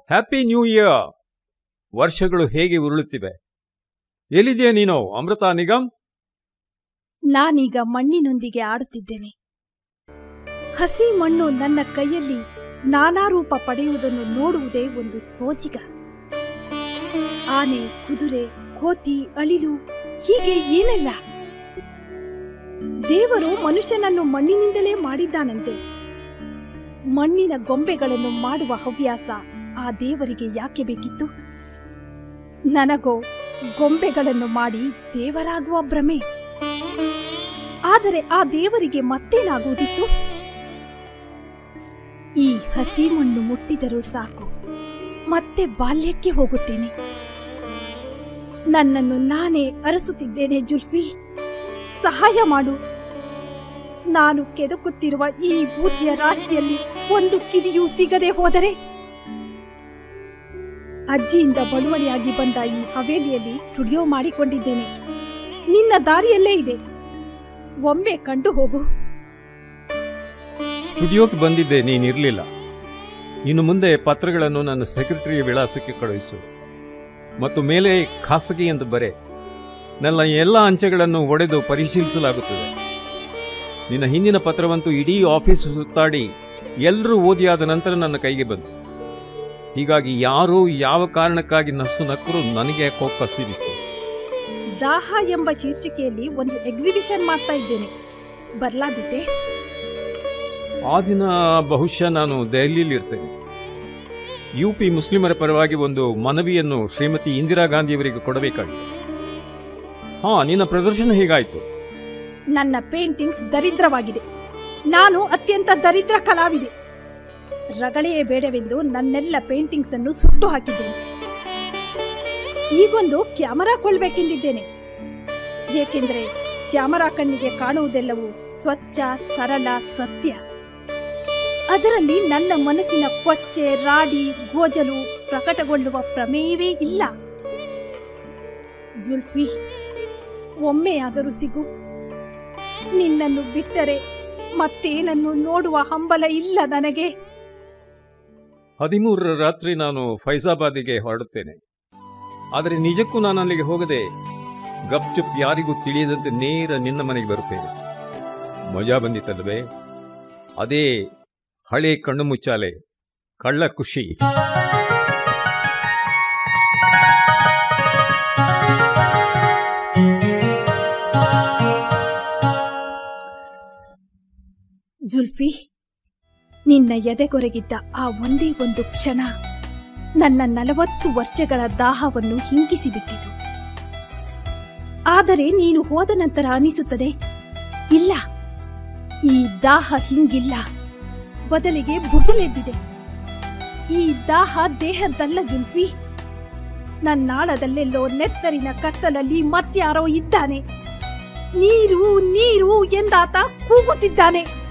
happy new year ವರ್ಷಗಳು ಹೇಗೆ ಉರುಳುತ್ತಿವೆ ಎಲ್ಲಿದೆಯಾ ನೀನು ಅಮೃತ ನಿಗಮ್ ನಾನೀಗ ಮಣ್ಣಿನೊಂದಿಗೆ ಆಡುತ್ತಿದ್ದೇನೆ ಹಸಿ ಮಣ್ಣು ನನ್ನ ಕೈಯಲ್ಲಿ ನಾನಾ ರೂಪ ಪಡೆಯುವುದನ್ನು ನೋಡುವುದೇ ಒಂದು ಸೋಜಿಗ ಆನೆ ಕುದುರೆ ಕೋತಿ ಅಳಿಲು ಹೀಗೆ ಏನೆಲ್ಲ ದೇವರು ಮನುಷ್ಯನನ್ನು ಮಣ್ಣಿನಿಂದಲೇ ಮಾಡಿದ್ದಾನಂತೆ ಮಣ್ಣಿನ ಗೊಂಬೆಗಳನ್ನು ಮಾಡುವ ಹವ್ಯಾಸ ಆ ದೇವರಿಗೆ ಯಾಕೆ ಬೇಕಿತ್ತು ನನಗೋ ಗೊಂಬೆಗಳನ್ನು ಮಾಡಿ ದೇವರಾಗುವ ಭ್ರಮೆ ಆದರೆ ಆ ದೇವರಿಗೆ ಮತ್ತೇನಾಗುವುದಿತ್ತು ಈ ಹಸಿ ಮಣ್ಣು ಮುಟ್ಟಿದರೂ ಸಾಕು ಮತ್ತೆ ಬಾಲ್ಯಕ್ಕೆ ಹೋಗುತ್ತೇನೆ ನನ್ನನ್ನು ನಾನೇ ಅರಸುತ್ತಿದ್ದೇನೆ ಜುಲ್ಫಿ ಸಹಾಯ ಮಾಡು ನಾನು ಕೆದಕುತ್ತಿರುವ ಈ ಬೂದಿಯ ರಾಶಿಯಲ್ಲಿ ಒಂದು ಕಿಡಿಯೂ ಸಿಗದೆ ಹೋದರೆ ಅಜ್ಜಿಯಿಂದ ಬಳುವಳಿಯಾಗಿ ಬಂದ ಈ ಹವೇಲಿಯಲ್ಲಿ ಸ್ಟುಡಿಯೋ ಮಾಡಿಕೊಂಡಿದ್ದೇನೆ ನಿನ್ನ ದಾರಿಯಲ್ಲೇ ಇದೆ ಒಮ್ಮೆ ಕಂಡು ಹೋಗು ಸ್ಟುಡಿಯೋಗೆ ಬಂದಿದ್ದೆ ನೀನಿರಲಿಲ್ಲ ಇನ್ನು ಮುಂದೆ ಪತ್ರಗಳನ್ನು ನನ್ನ ಸೆಕ್ರೆಟರಿಯ ವಿಳಾಸಕ್ಕೆ ಕಳುಹಿಸು ಮತ್ತು ಮೇಲೆ ಖಾಸಗಿ ಎಂದು ಬರೆ ನನ್ನ ಎಲ್ಲ ಅಂಚೆಗಳನ್ನು ಒಡೆದು ಪರಿಶೀಲಿಸಲಾಗುತ್ತದೆ ನಿನ್ನ ಹಿಂದಿನ ಪತ್ರವಂತೂ ಇಡೀ ಆಫೀಸ್ ಸುತ್ತಾಡಿ ಎಲ್ಲರೂ ಓದಿಯಾದ ನಂತರ ನನ್ನ ಕೈಗೆ ಬಂತು ಹೀಗಾಗಿ ಯಾರು ಯಾವ ಕಾರಣಕ್ಕಾಗಿ ನಸ್ಸು ನಕ್ಕರೂ ನನಗೆ ಕೋಪ ಸಿರಿಸಿ ದಾಹ ಎಂಬ ಶೀರ್ಷಿಕೆಯಲ್ಲಿ ಒಂದು ಎಕ್ಸಿಬಿಷನ್ ಮಾಡ್ತಾ ಇದ್ದೇನೆ ಬರ್ಲಾದಿತ್ತೆ ಆ ದಿನ ಬಹುಶಃ ನಾನು ದೆಹಲಿಯಲ್ಲಿ ಇರ್ತೇನೆ ಯು ಪಿ ಮುಸ್ಲಿಮರ ಪರವಾಗಿ ಒಂದು ಮನವಿಯನ್ನು ಶ್ರೀಮತಿ ಇಂದಿರಾ ಗಾಂಧಿಯವರಿಗೆ ಕೊಡಬೇಕಾಗಿದೆ ಹಾ ನಿನ್ನ ಪ್ರದರ್ಶನ ಹೇಗಾಯ್ತು ನನ್ನ ಪೇಂಟಿಂಗ್ಸ್ ದರಿದ್ರವಾಗಿದೆ ನಾನು ಅತ್ಯಂತ ದರಿದ್ರ ಕಲಾವಿದೆ ರಗಳೆಯೇ ಬೇಡವೆಂದು ನನ್ನೆಲ್ಲ ಪೇಂಟಿಂಗ್ಸ್ ಅನ್ನು ಸುಟ್ಟು ಹಾಕಿದ್ದೇನೆ ಈಗೊಂದು ಕ್ಯಾಮರಾ ಕೊಳ್ಳಬೇಕೆಂದಿದ್ದೇನೆ ಏಕೆಂದರೆ ಕ್ಯಾಮರಾ ಕಣ್ಣಿಗೆ ಕಾಣುವುದೆಲ್ಲವೂ ಸ್ವಚ್ಛ ಸರಳ ಸತ್ಯ ಅದರಲ್ಲಿ ನನ್ನ ಮನಸ್ಸಿನ ಕೊಚ್ಚೆ ರಾಡಿ ಗೋಜಲು ಪ್ರಕಟಗೊಳ್ಳುವ ಪ್ರಮೇಯವೇ ಇಲ್ಲ ಜುಲ್ಫಿ ಒಮ್ಮೆಯಾದರೂ ಸಿಗು ನಿನ್ನನ್ನು ಬಿಟ್ಟರೆ ಮತ್ತೇನನ್ನು ನೋಡುವ ಹಂಬಲ ಇಲ್ಲ ನನಗೆ ಹದಿಮೂರರ ರಾತ್ರಿ ನಾನು ಫೈಜಾಬಾದಿಗೆ ಹೊರಡುತ್ತೇನೆ ಆದರೆ ನಿಜಕ್ಕೂ ನಾನು ಅಲ್ಲಿಗೆ ಹೋಗದೆ ಗಪ್ಚುಪ್ ಯಾರಿಗೂ ತಿಳಿಯದಂತೆ ನೇರ ನಿನ್ನ ಮನೆಗೆ ಬರುತ್ತೇನೆ ಮಜಾ ಬಂದಿತ್ತಲ್ವೇ ಅದೇ ಹಳೆ ಕಣ್ಣು ಮುಚ್ಚಾಲೆ ಕಳ್ಳ ಖುಷಿ ಜುಲ್ಫಿ ನಿನ್ನ ಎದೆಗೊರಗಿದ್ದ ಆ ಒಂದೇ ಒಂದು ಕ್ಷಣ ನನ್ನ ನಲವತ್ತು ವರ್ಷಗಳ ದಾಹವನ್ನು ಹಿಂಗಿಸಿಬಿಟ್ಟಿತು ಆದರೆ ನೀನು ಹೋದ ನಂತರ ಅನಿಸುತ್ತದೆ ಇಲ್ಲ ಈ ದಾಹ ಹಿಂಗಿಲ್ಲ ಬದಲಿಗೆ ಬುಗುಲೆದ್ದಿದೆ ಈ ದಾಹ ದೇಹದ್ದಲ್ಲ ಜುಲ್ಫಿ ನನ್ನಾಳದಲ್ಲೆಲ್ಲೋ ನೆತ್ತರಿನ ಕತ್ತಲಲ್ಲಿ ಮತ್ಯಾರೋ ಇದ್ದಾನೆ ನೀರು ನೀರು ಎಂದಾತ ಕೂಗುತ್ತಿದ್ದಾನೆ